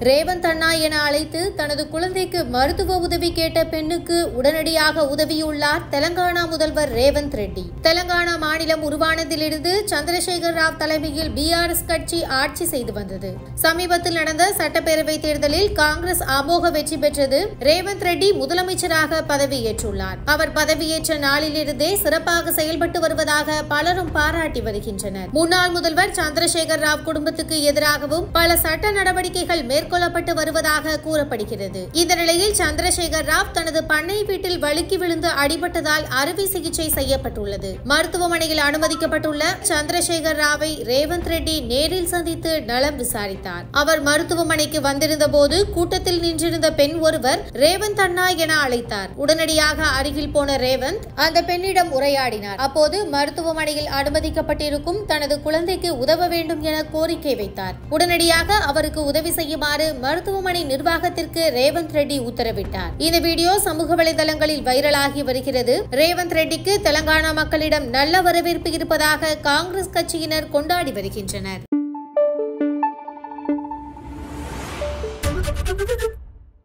ரேவந்த் அண்ணா என அழைத்து தனது குழந்தைக்கு மருத்துவ உதவி கேட்ட பெண்ணுக்கு உடனடியாக உதவியுள்ளார் தெலங்கானா முதல்வர் ரேவந்த் ரெட்டி தெலங்கானா மாநிலம் உருவானதிலிருந்து சந்திரசேகர் ராவ் தலைமையில் பிஆர்எஸ் கட்சி ஆட்சி செய்து வந்தது சமீபத்தில் நடந்த சட்டப்பேரவை தேர்தலில் காங்கிரஸ் அமோக வெற்றி பெற்றது ரேவந்த் ரெட்டி முதலமைச்சராக பதவியேற்றுள்ளார் அவர் பதவியேற்ற நாளிலிருந்தே சிறப்பாக செயல்பட்டு வருவதாக பலரும் பாராட்டி வருகின்றனர் முன்னாள் முதல்வர் சந்திரசேகர் ராவ் குடும்பத்துக்கு எதிராகவும் பல சட்ட நடவடிக்கைகள் மேற்கொள்ளப்பட்டு வருவதாக கூறப்படுகிறது இந்த நிலையில் சந்திரசேகர் ராவ் தனது பண்ணை வீட்டில் வழுக்கி விழுந்து அடிபட்டதால் அறுவை சிகிச்சை செய்யப்பட்டுள்ளது மருத்துவமனையில் அனுமதிக்கப்பட்டுள்ள சந்திரசேகர் ராவை ரேவந்த் ரெட்டி நேரில் சந்தித்து நலம் விசாரித்தார் அவர் மருத்துவமனைக்கு வந்திருந்த போது கூட்டத்தில் நின்றிருந்த பெண் ஒருவர் ரேவந்த் அண்ணா என அழைத்தார் உடனடியாக அருகில் போன ரேவந்த் அந்த பெண்ணிடம் உரையாடினார் அப்போது மருத்துவமனையில் அனுமதிக்கப்பட்டிருக்கும் தனது குழந்தைக்கு உதவ வேண்டும் என கோரிக்கை வைத்தார் உடனடியாக அவருக்கு உதவி செய்யுமாறு மருத்துவமனை நிர்வாகத்திற்கு ரேவந்த் ரெட்டி உத்தரவிட்டார் இந்த வீடியோ சமூக வலைதளங்களில் வைரலாகி வருகிறது ரேவந்த் ரெட்டிக்கு தெலங்கானா மக்களிடம் நல்ல வரவேற்பு இருப்பதாக காங்கிரஸ் கட்சியினர் கொண்டாடி வருகின்றனர்